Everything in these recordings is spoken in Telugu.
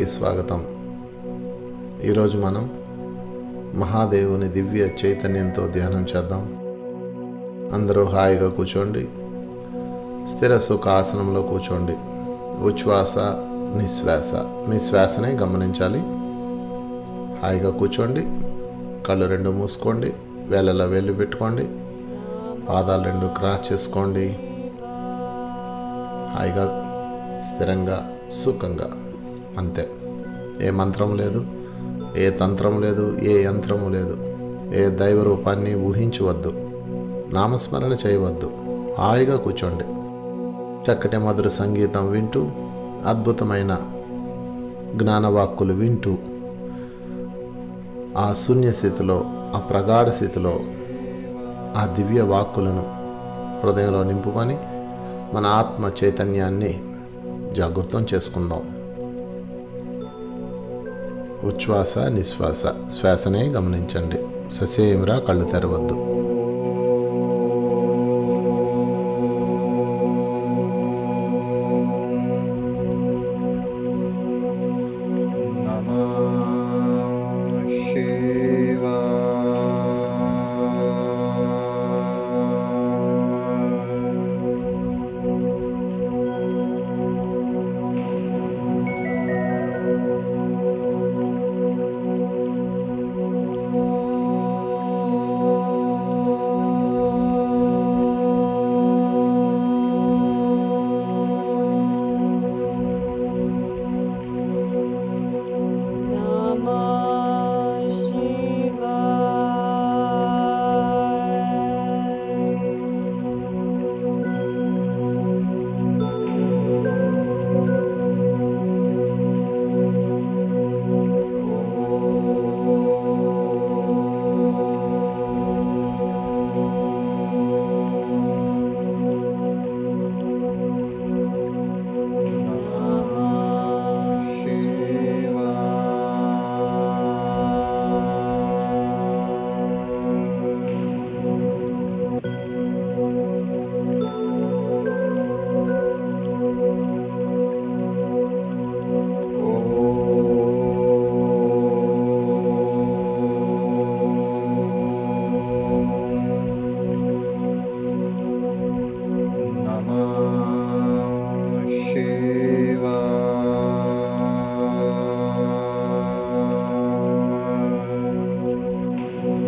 స్వాగతం ఈరోజు మనం మహాదేవుని దివ్య చైతన్యంతో ధ్యానం చేద్దాం అందరూ హాయిగా కూర్చోండి స్థిర సుఖ ఆసనంలో కూర్చోండి ఉచ్ఛ్వాస నిశ్వాస మీ శ్వాసనే గమనించాలి హాయిగా కూర్చోండి కళ్ళు రెండు మూసుకోండి వేళ్ళలో వేళ్ళు పెట్టుకోండి పాదాలు రెండు క్రాస్ చేసుకోండి హాయిగా స్థిరంగా సుఖంగా అంతే ఏ మంత్రం లేదు ఏ తంత్రం లేదు ఏ యంత్రము లేదు ఏ దైవ రూపాన్ని ఊహించవద్దు నామస్మరణ చేయవద్దు హాయిగా కూర్చోండి చక్కటి మధుర సంగీతం వింటూ అద్భుతమైన జ్ఞానవాక్కులు వింటూ ఆ శూన్య స్థితిలో ఆ ప్రగాఢ స్థితిలో ఆ దివ్య వాక్కులను హృదయంలో నింపుకొని మన ఆత్మ చైతన్యాన్ని జాగృతం చేసుకుందాం ఉచ్ఛ్వాస నిశ్వాస శ్వాసనే గమనించండి ససేమిరా కళ్ళు తెరవద్దు नमः शिवाय Namah Shivaya. Namah Shivaya.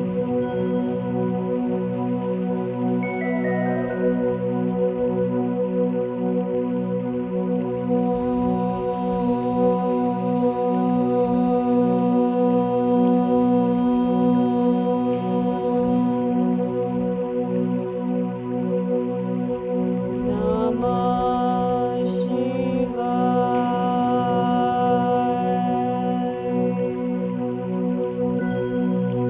Namah Shivaya.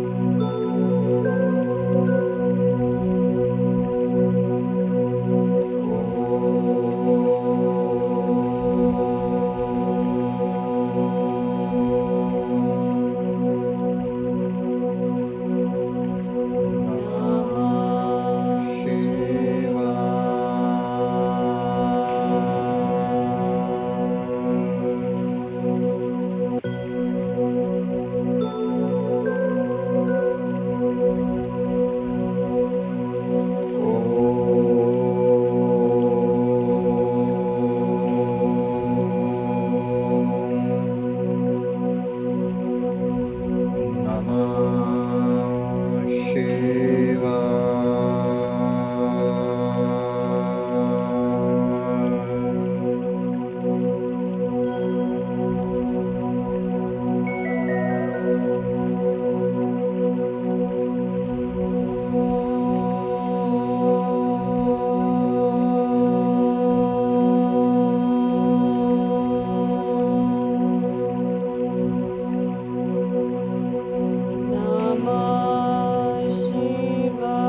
Namah Shivaya. Namah Shivaya.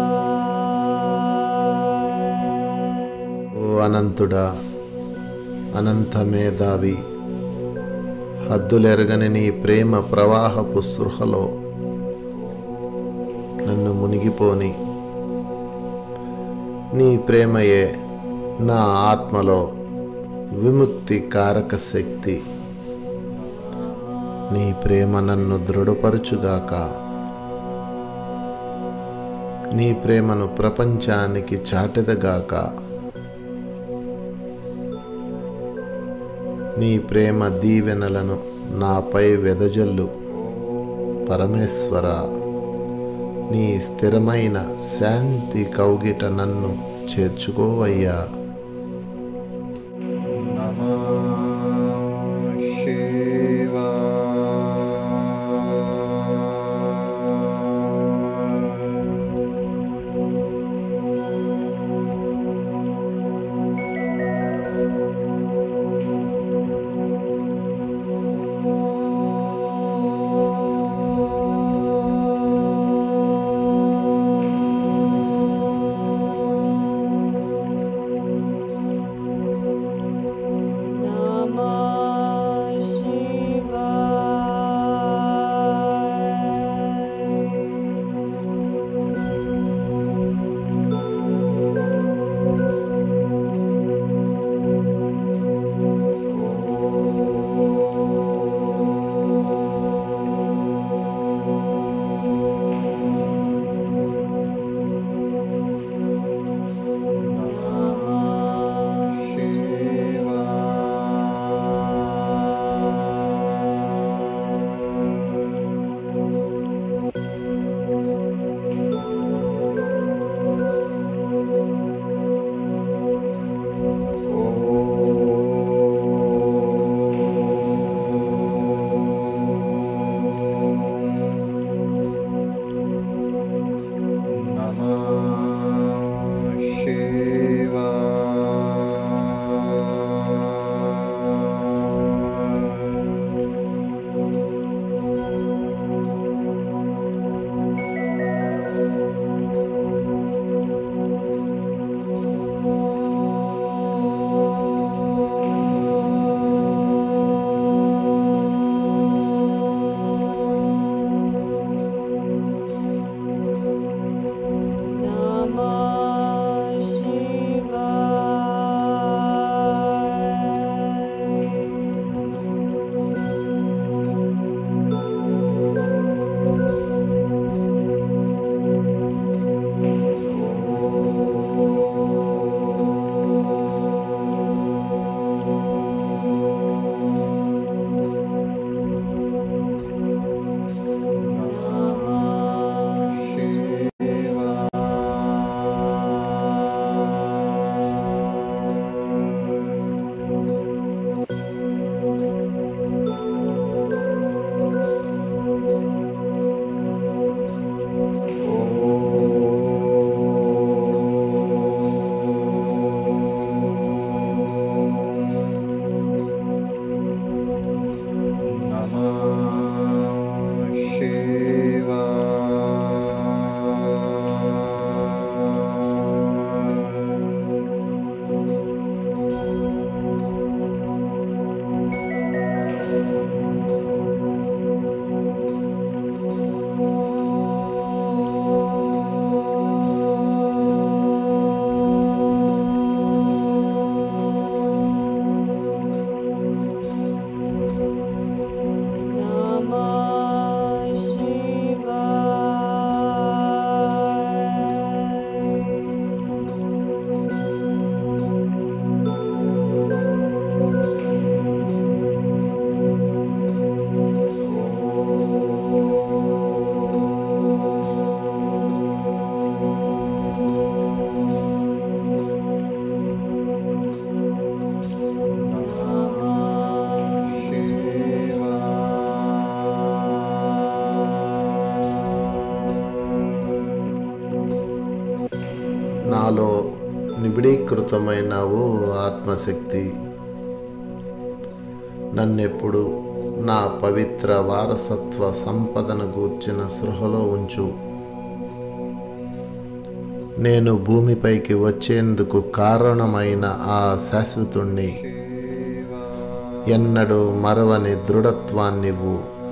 ఓ అనంతుడా అనంత మేధావి హద్దులెరగని నీ ప్రేమ ప్రవాహపు సృహలో నన్ను మునిగిపోని నీ ప్రేమయే నా ఆత్మలో విముక్తి కారక శక్తి నీ ప్రేమ నన్ను దృఢపరచుగాక నీ ప్రేమను ప్రపంచానికి చాటెదగాక నీ ప్రేమ దీవెనలను నాపై వెదజల్లు పరమేశ్వర నీ స్థిరమైన శాంతి కౌగిట నన్ను చేర్చుకోవయ్యా Namah Shivaya. Namah Shivaya. Namah Shivaya. Namah Shivaya. Namah Shivaya. Namah నాలో నిబిడీకృతమైన ఓ ఆత్మశక్తి నన్నెప్పుడు నా పవిత్ర వారసత్వ సంపదను గూర్చిన సృహలో ఉంచు నేను భూమిపైకి వచ్చేందుకు కారణమైన ఆ శాశ్వతుణ్ణి ఎన్నడూ మరవని దృఢత్వాన్నివ్వు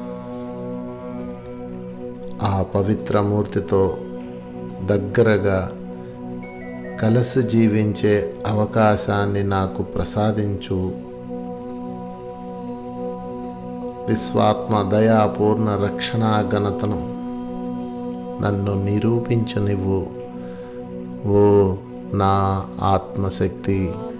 ఆ పవిత్ర మూర్తితో దగ్గరగా కలిసి జీవించే అవకాశాన్ని నాకు ప్రసాదించు విశ్వాత్మ దయాపూర్ణ రక్షణా ఘనతను నన్ను నిరూపించు నువ్వు ఓ నా ఆత్మశక్తి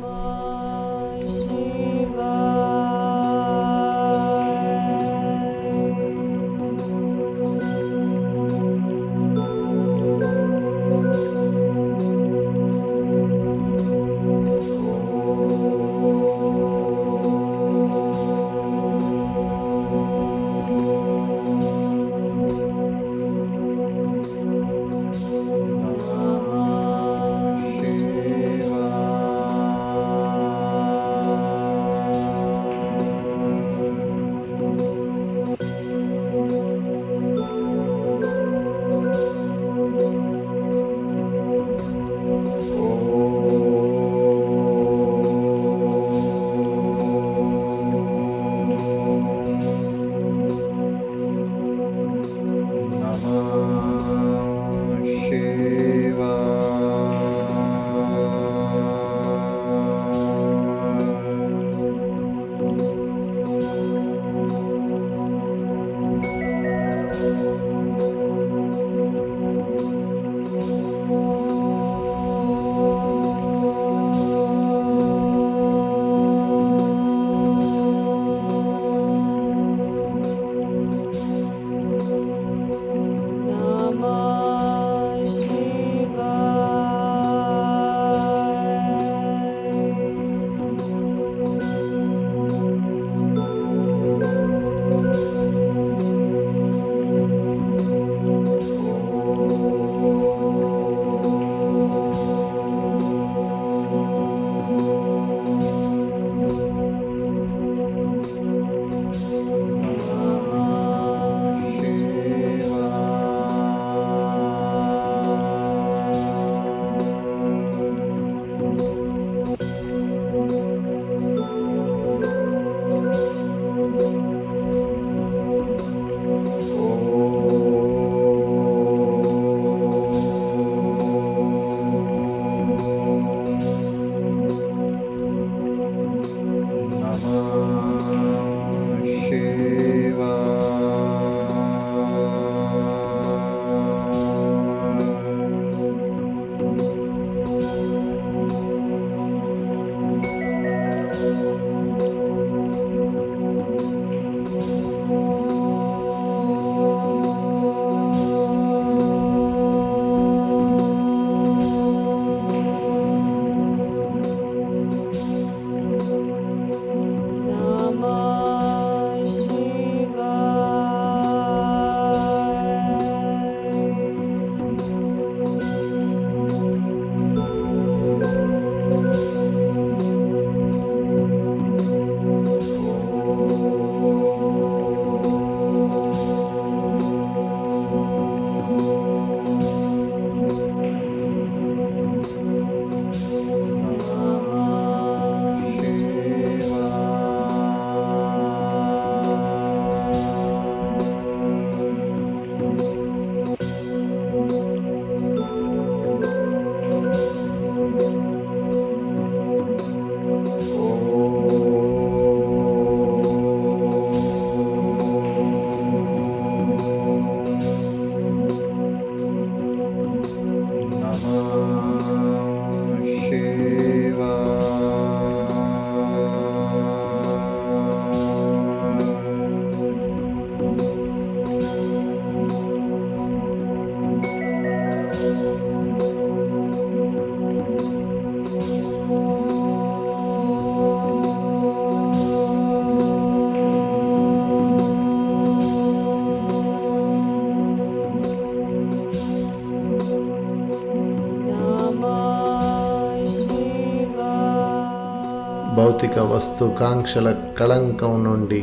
భౌతిక వస్తు కాంక్షల కళంకం నుండి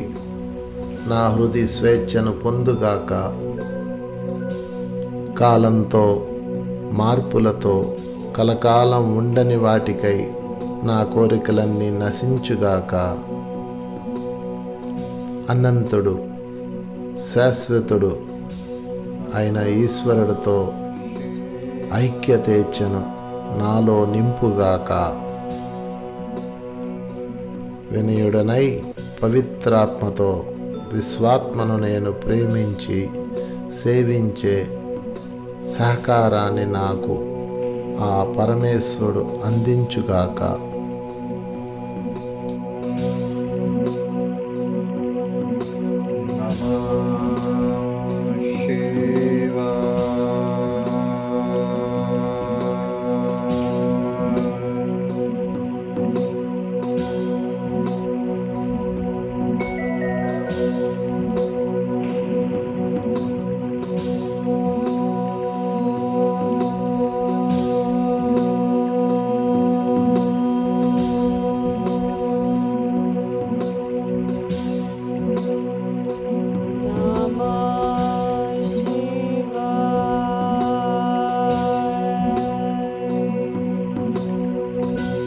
నా హృది స్వేచ్ఛను పొందుగాక కాలంతో మార్పులతో కలకాలం ఉండని వాటికై నా కోరికలన్నీ నశించుగాక అనంతుడు శాశ్వతుడు అయిన ఈశ్వరుడితో ఐక్యతేచ్ఛను నాలో నింపుగాక వినయుడనై పవిత్రాత్మతో విశ్వాత్మను నేను ప్రేమించి సేవించే సహకారాన్ని నాకు ఆ పరమేశ్వరుడు అందించుగాక Namah Shivaya. Namah Shivaya.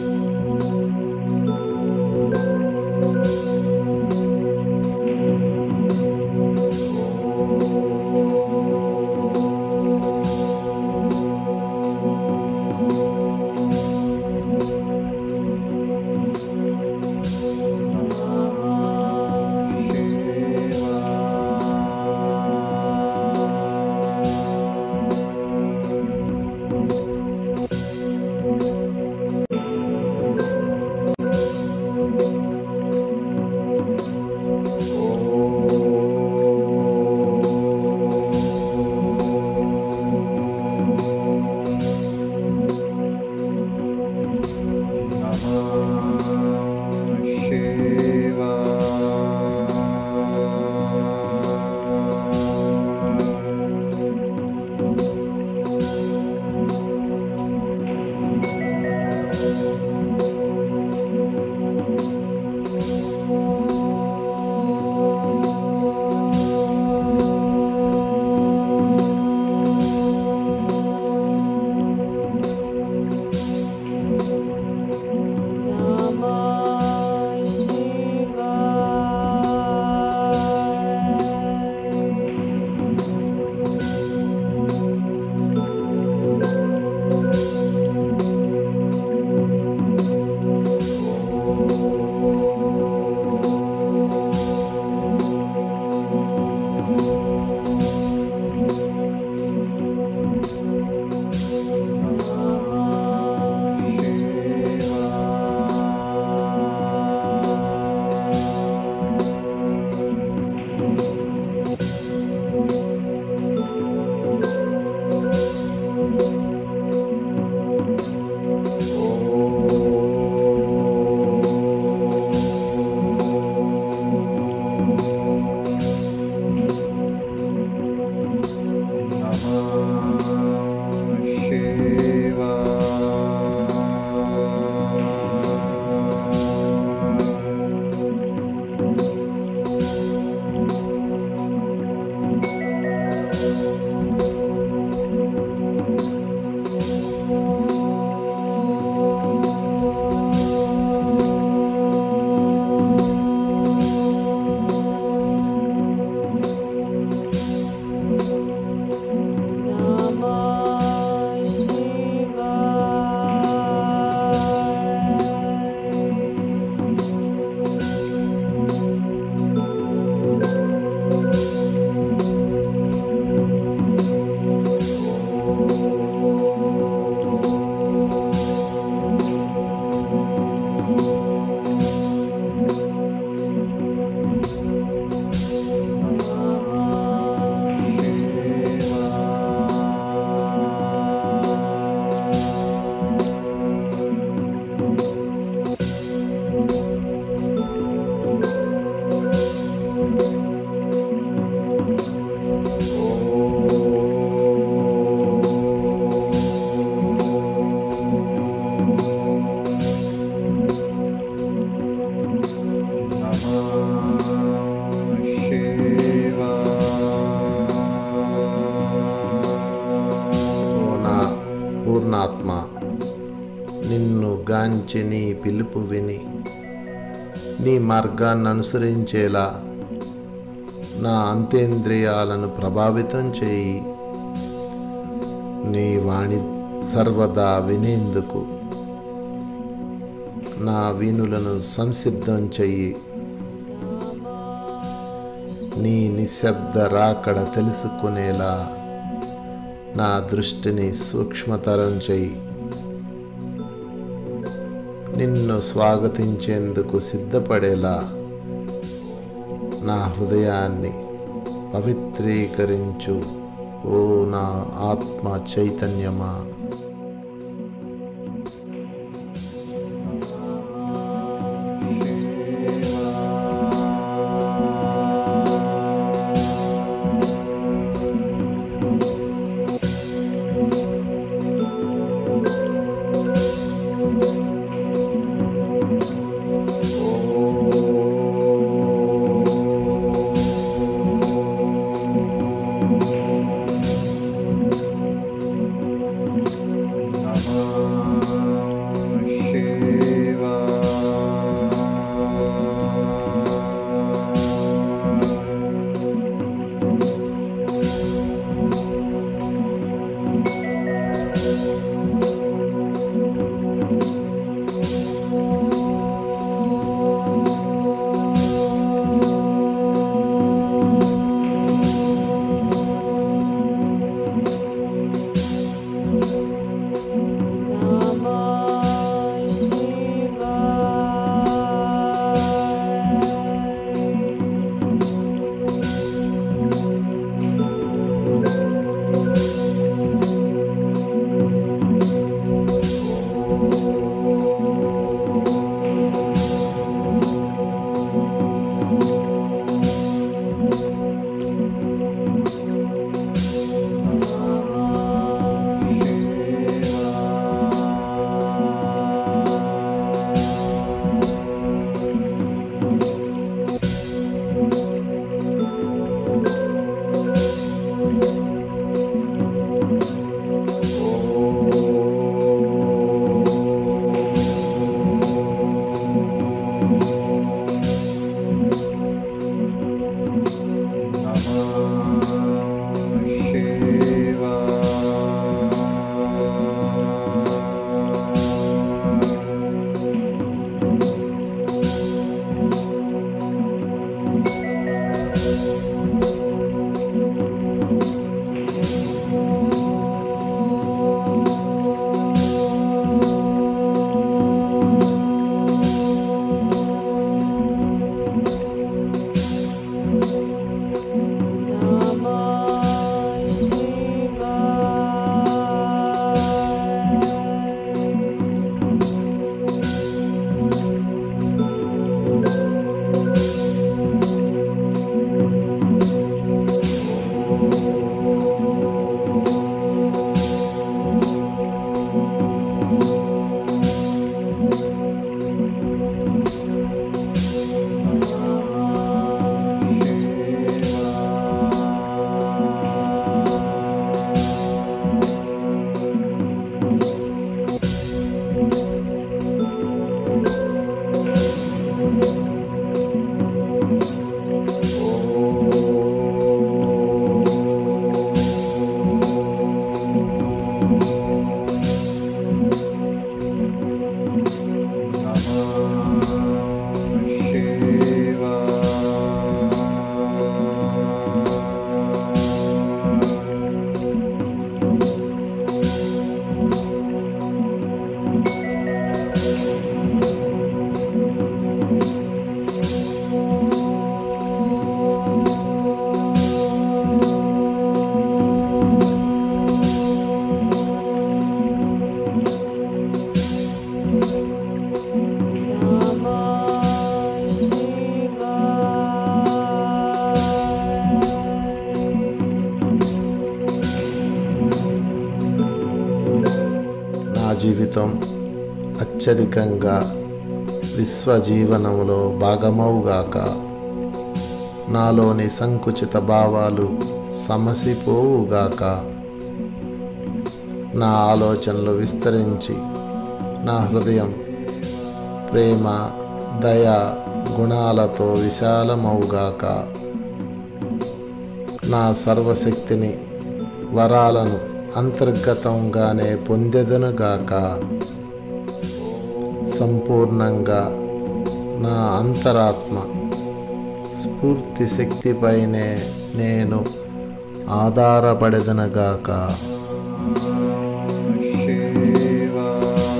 Namah Shivaya. Namah Shivaya. Namah Shivaya. Namah Shivaya. Namah ఓ Shivaya. నా పూర్ణాత్మ నిన్ను గాంచి నీ పిలుపు విని నీ మార్గాన్ని అనుసరించేలా నా అంతేంద్రియాలను ప్రభావితం చేయి నీ వాణి సర్వదా వినేందుకు నా వీణులను సంసిద్ధం చెయ్యి నీ నిశ్శబ్ద రాకడ తెలుసుకునేలా నా దృష్టిని సూక్ష్మతరం చెయ్యి నిన్ను స్వాగతించేందుకు సిద్ధపడేలా నా హృదయాన్ని పవిత్రీకరించు ఓ నా ఆత్మ చైతన్యమా నా జీవితం అత్యధికంగా విశ్వజీవనములో భాగమవుగాక నాలోని సంకుచిత భావాలు సమసిపోవుగాక నా ఆలోచనలు విస్తరించి నా హృదయం ప్రేమ దయ గుణాలతో విశాలమవుగాక నా సర్వశక్తిని వరాలను అంతర్గతంగానే పొందెదనుగాక సంపూర్ణంగా నా అంతరాత్మ స్ఫూర్తి శక్తిపైనే నేను ఆధారపడదనగాక శివా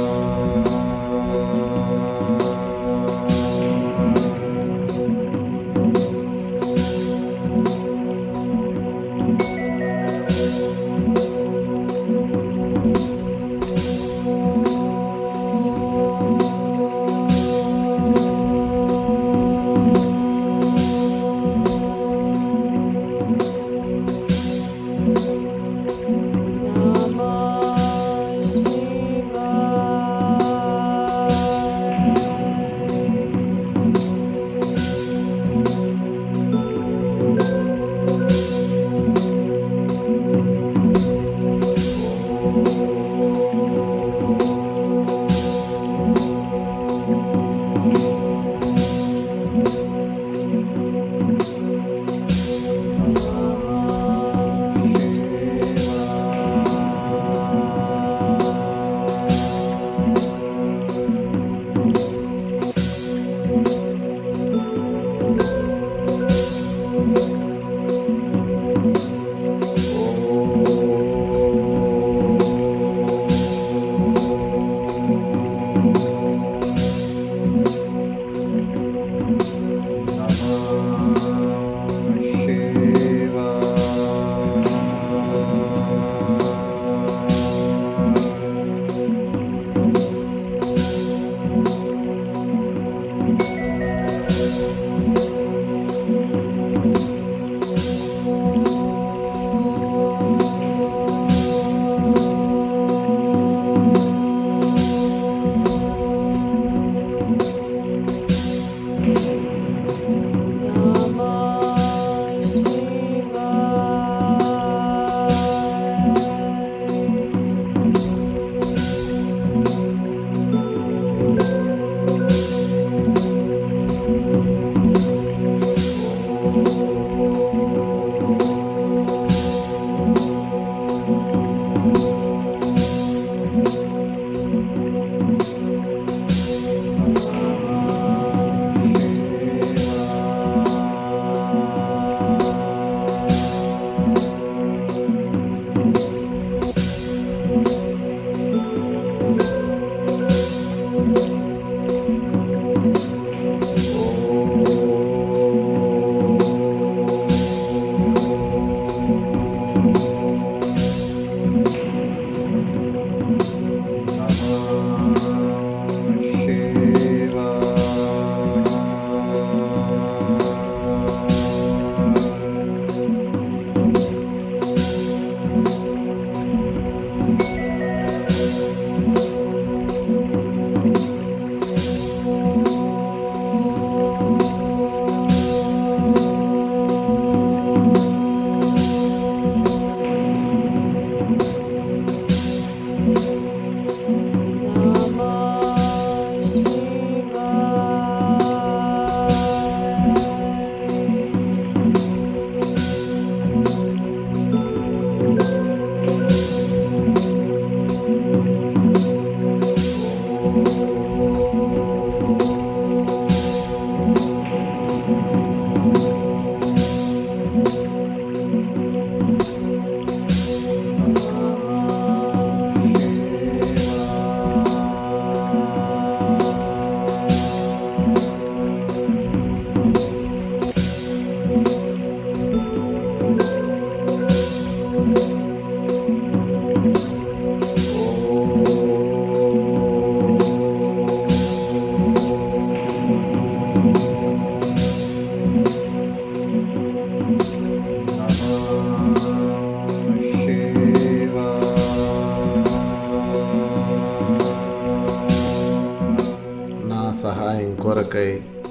నా సహాయం కొరకై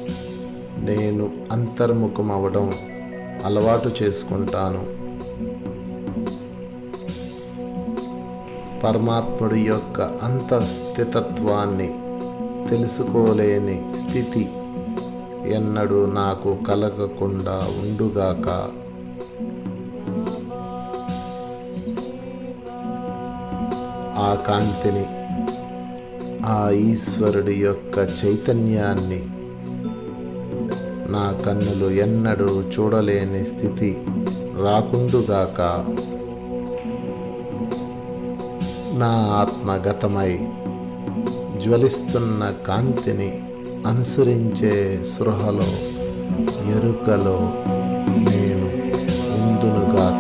నేను అంతర్ముఖం అవడం అలవాటు చేసుకుంటాను పరమాత్ముడి యొక్క అంతస్థితత్వాన్ని తెలుసుకోలేని స్థితి ఎన్నడూ నాకు కలగకుండా ఉండుగాక ఆ కాంతిని ఆ ఈశ్వరుడి యొక్క చైతన్యాన్ని నా కన్నులు ఎన్నడూ చూడలేని స్థితి రాకుండుగాక నా ఆత్మగతమై జ్వలిస్తున్న కాంతిని అనుసరించే సృహలో ఎరుకలో నేను ఉందునుగాక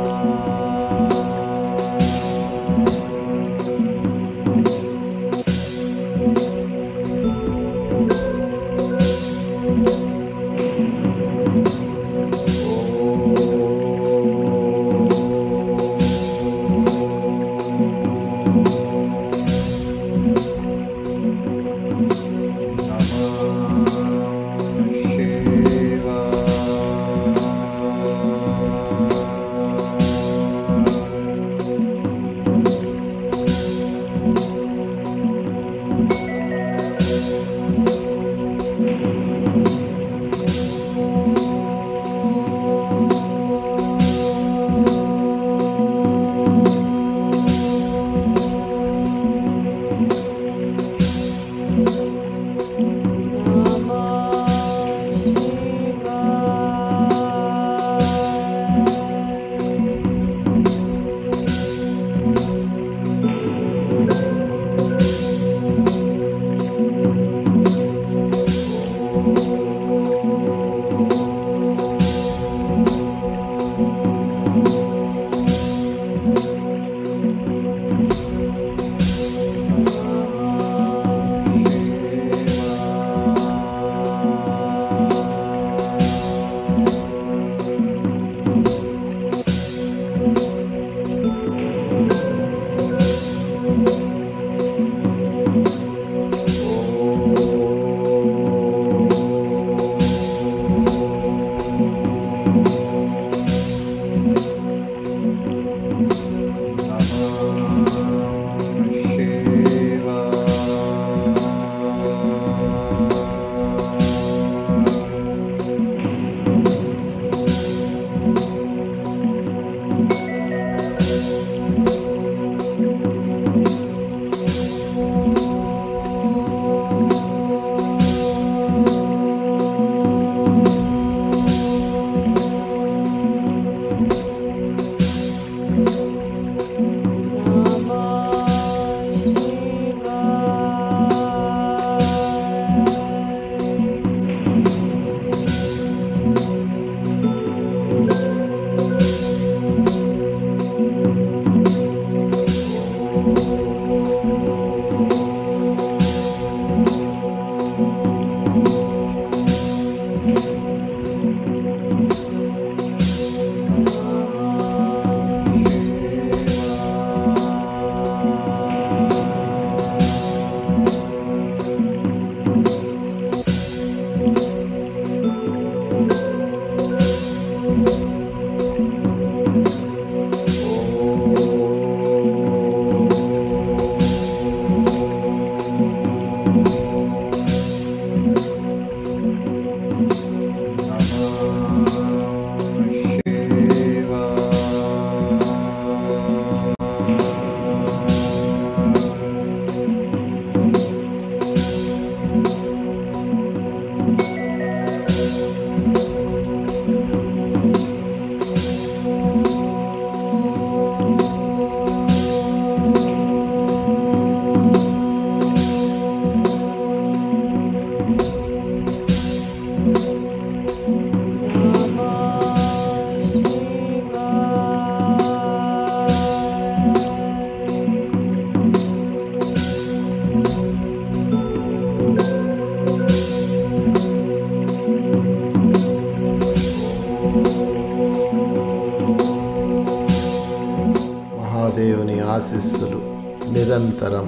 మహాదేవుని ఆశీస్సులు నిరంతరం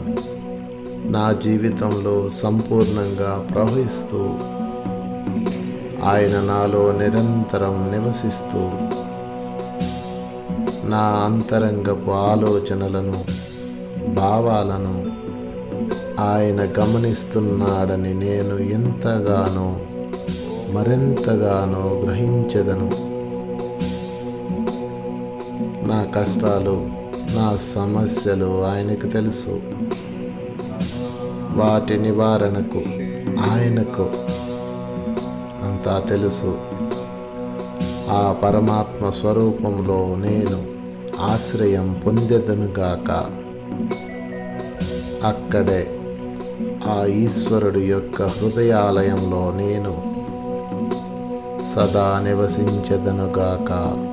నా జీవితంలో సంపూర్ణంగా ప్రవహిస్తూ ఆయన నాలో నిరంతరం నివసిస్తూ నా అంతరంగపు ఆలోచనలను భావాలను ఆయన గమనిస్తున్నాడని నేను ఎంతగానో మరింతగానో గ్రహించెదను నా కష్టాలు నా సమస్యలు ఆయనకు తెలుసు వాటి నివారణకు ఆయనకు అంత అంతా తెలుసు ఆ పరమాత్మ స్వరూపంలో నేను ఆశ్రయం పొందెదనుగాక అక్కడే ఆ ఈశ్వరుడు యొక్క హృదయాలయంలో నేను సదా నివసించెదనుగాక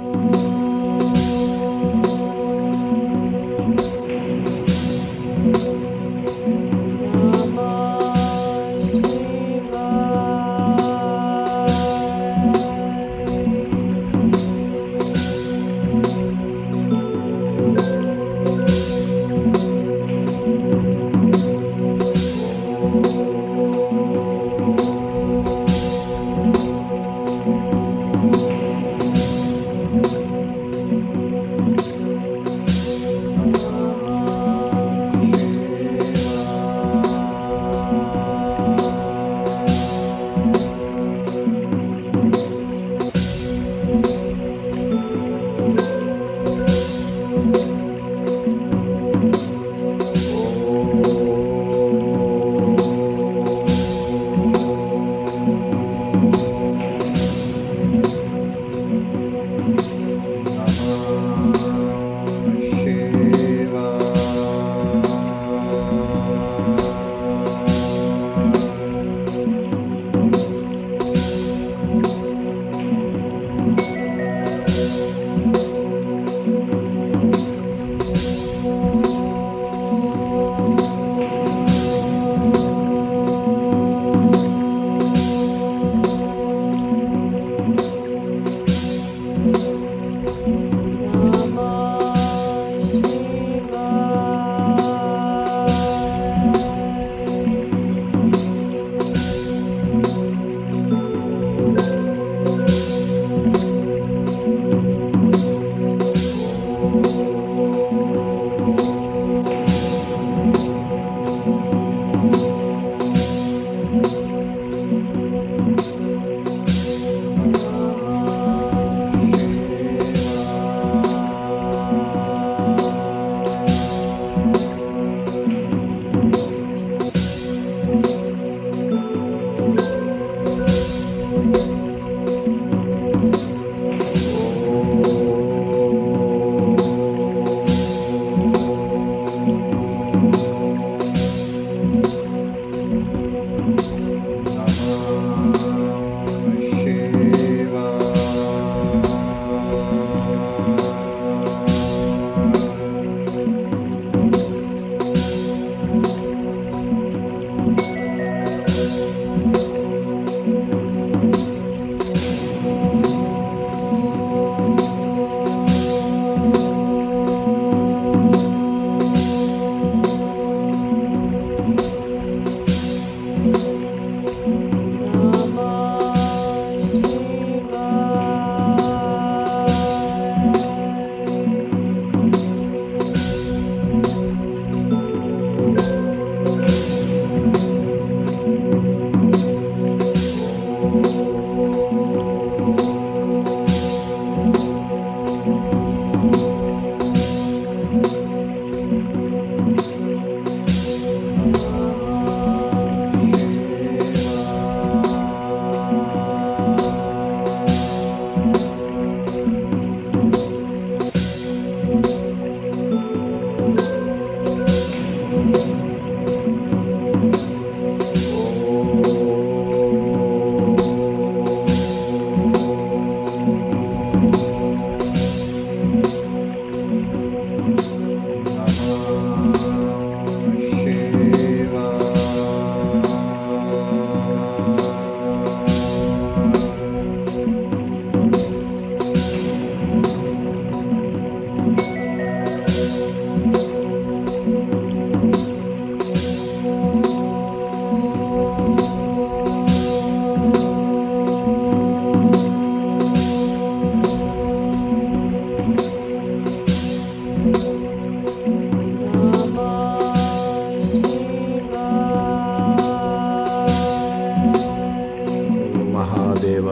మహాదేవ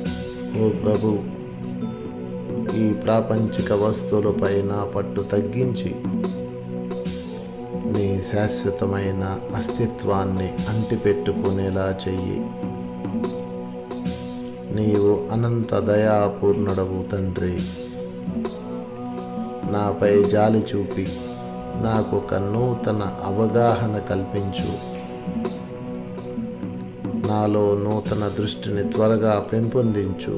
ఓ ప్రభు ఈ ప్రాపంచిక వస్తువులపై నా పట్టు తగ్గించి నీ శాశ్వతమైన అస్తిత్వాన్ని అంటిపెట్టుకునేలా చెయ్యి నీవు అనంత దయాపూర్ణుడవు తండ్రి నాపై జాలి చూపి నాకు ఒక నూతన అవగాహన కల్పించు నాలో నూతన దృష్టిని త్వరగా పెంపొందించు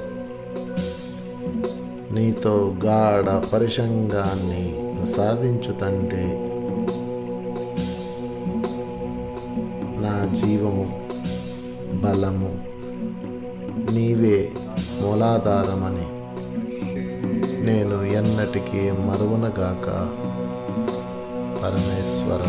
నీతో గాఢ పరిశంగాన్ని ప్రసాదించు తండ్రి నా జీవము బలము నీవే మూలాధారమని నేను ఎన్నటికీ మరువనగాక పరమేశ్వర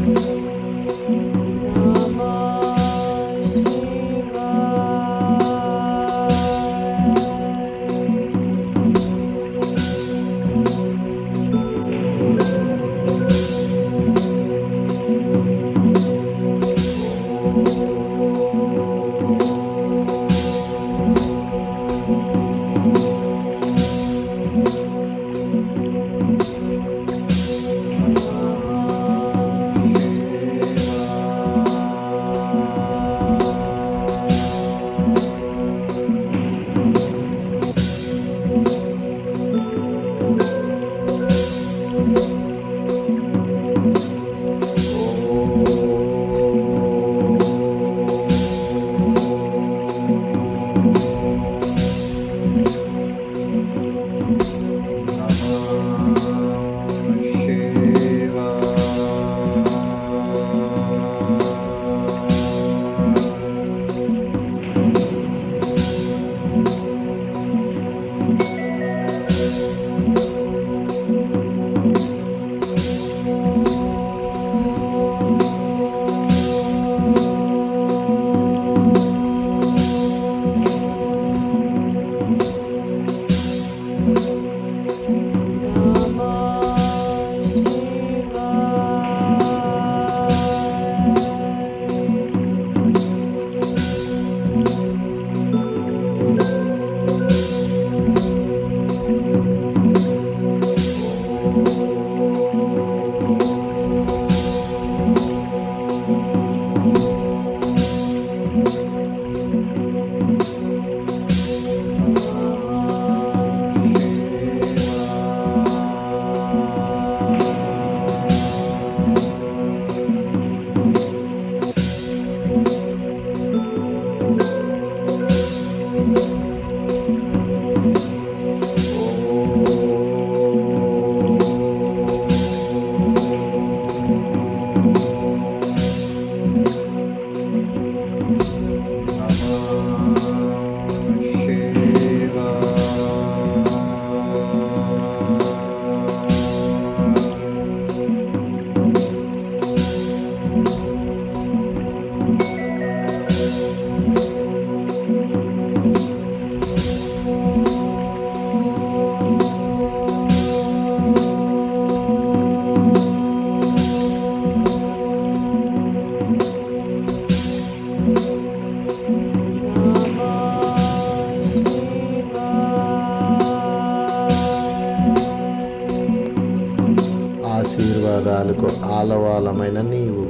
ఆశీర్వాదాలకు ఆలవాలమైన నీవు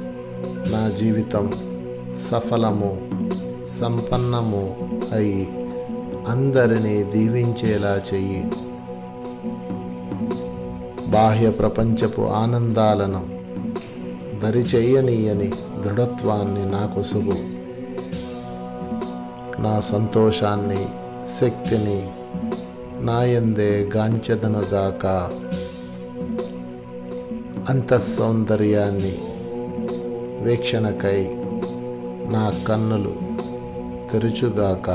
నా జీవితం సఫలము సంపన్నము అయి అందరినీ దీవించేలా చెయ్యి బాహ్య ప్రపంచపు ఆనందాలను దరిచెయ్యనీయని దృఢత్వాన్ని నాకు సుగు నా సంతోషాన్ని శక్తిని నాయందే గాంచెదనుగాక అంతఃసౌందర్యాన్ని వీక్షణకై నా కన్నులు తెరుచుగాక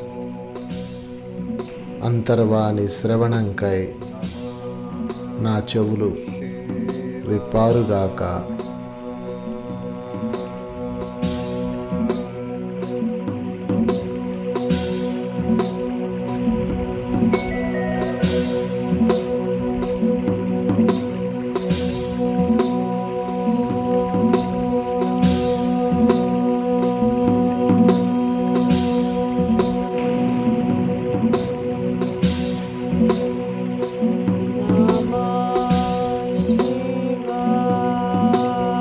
అంతర్వాణి శ్రవణంకై నా చెవులు విప్పారుగాక Namah Shivaya.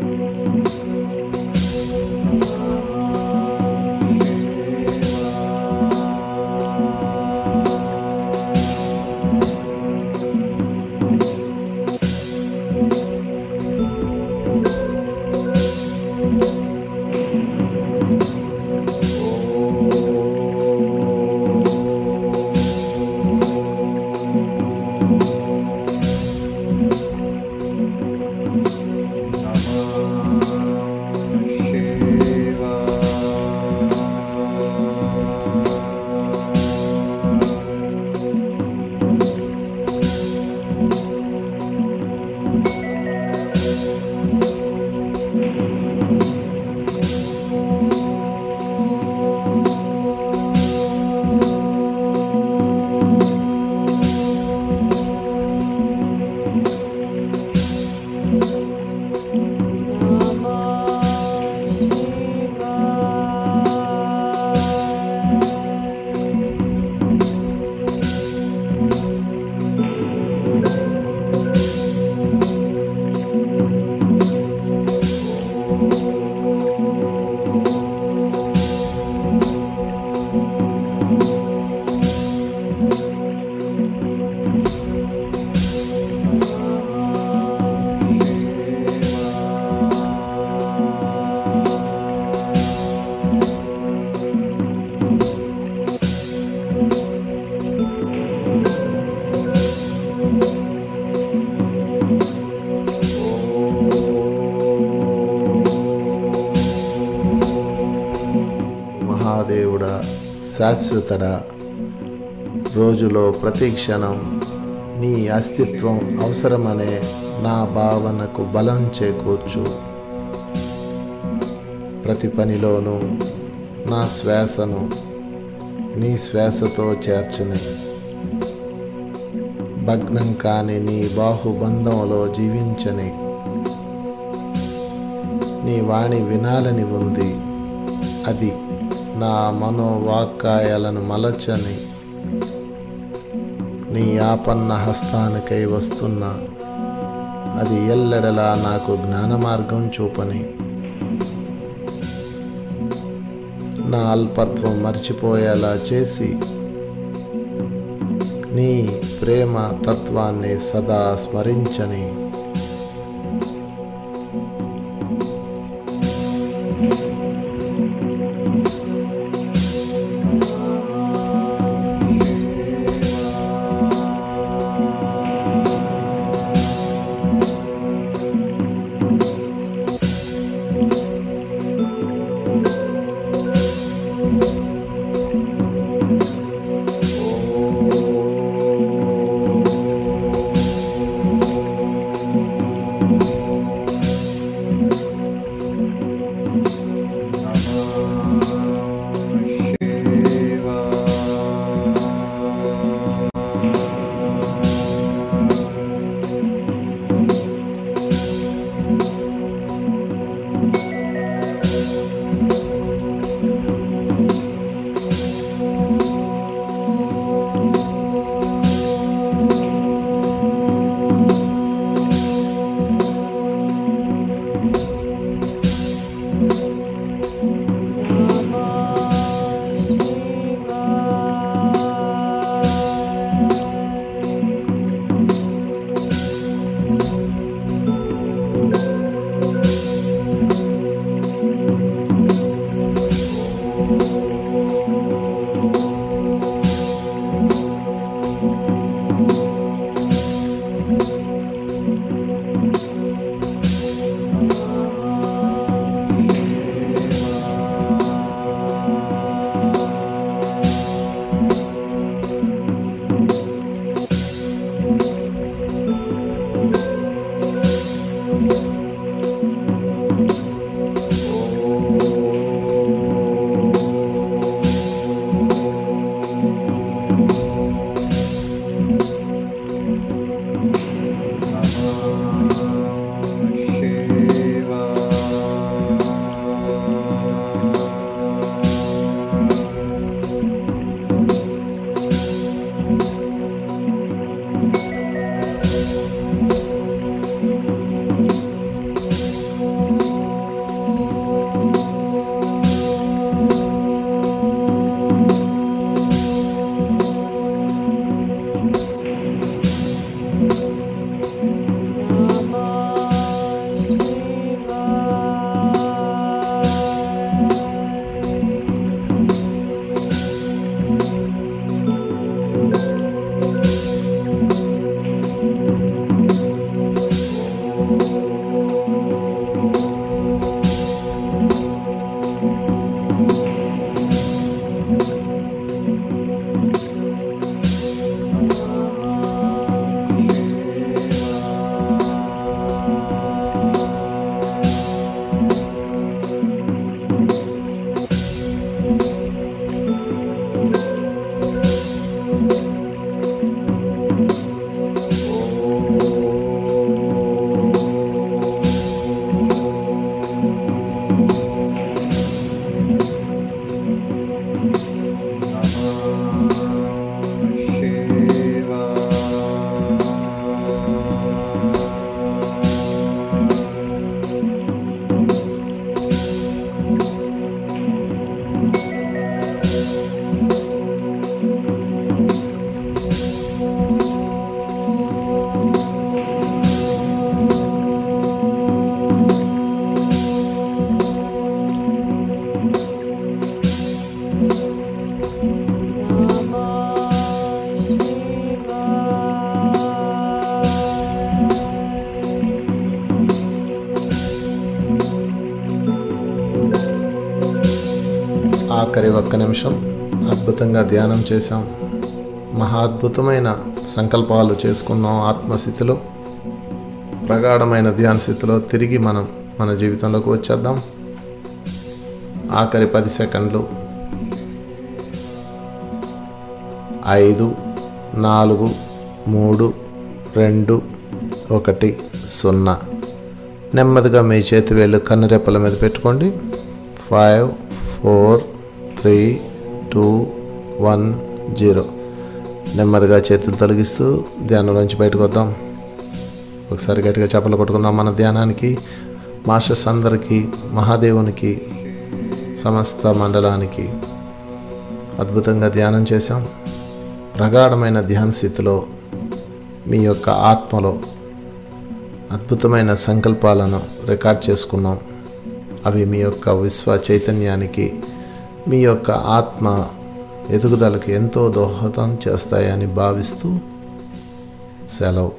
మహాదేవుడా శాశ్వతడా రోజులో ప్రతి క్షణం నీ అస్తిత్వం అవసరమనే నా భావనకు బలం చేకూర్చు ప్రతి పనిలోనూ నా శ్వాసను నీ శ్వాసతో చేర్చని భగ్నం కాని నీ బాహుబంధంలో జీవించని నీ వాణి వినాలని ఉంది అది నా మనోవాక్కాయాలను మలచని నీ ఆపన్న హస్తానికై వస్తున్నా అది ఎల్లెడలా నాకు జ్ఞాన మార్గం చూపని నా అల్పత్వం మర్చిపోయేలా చేసి నీ ప్రేమ తత్వాన్ని సదా స్మరించని ఓ ఆఖరి ఒక్క నిమిషం అద్భుతంగా ధ్యానం చేశాం మహా అద్భుతమైన సంకల్పాలు చేసుకున్నాం ఆత్మస్థితిలో ప్రగాఢమైన ధ్యాన స్థితిలో తిరిగి మనం మన జీవితంలోకి వచ్చేద్దాం ఆఖరి పది సెకండ్లు ఐదు నాలుగు మూడు రెండు ఒకటి సున్నా నెమ్మదిగా మీ చేతి వేళ్ళు కన్నురెప్పల మీద పెట్టుకోండి five four three two one zero నెమ్మదిగా చేతులు తొలగిస్తూ ధ్యానంలోంచి బయటకు వద్దాం ఒకసారి గట్టిగా చెప్పలు కొట్టుకుందాం మన ధ్యానానికి మాస్టర్స్ అందరికీ మహాదేవునికి సమస్త మండలానికి అద్భుతంగా ధ్యానం చేశాం ప్రగాఢమైన ధ్యాన స్థితిలో మీ యొక్క ఆత్మలో అద్భుతమైన సంకల్పాలను రికార్డ్ చేసుకున్నాం అవి మీ యొక్క విశ్వ చైతన్యానికి మీ యొక్క ఆత్మ ఎదుగుదలకి ఎంతో దోహదం చేస్తాయని భావిస్తూ సెలవు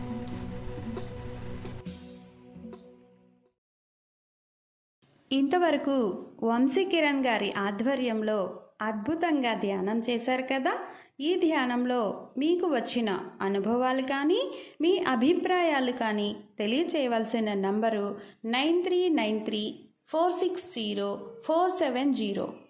ఇంతవరకు వంశీ కిరణ్ గారి ఆధ్వర్యంలో అద్భుతంగా ధ్యానం చేశారు కదా ఈ ధ్యానంలో మీకు వచ్చిన అనుభవాలు కానీ మీ అభిప్రాయాలు కానీ తెలియచేయవలసిన number nine three nine three four six zero four seven zero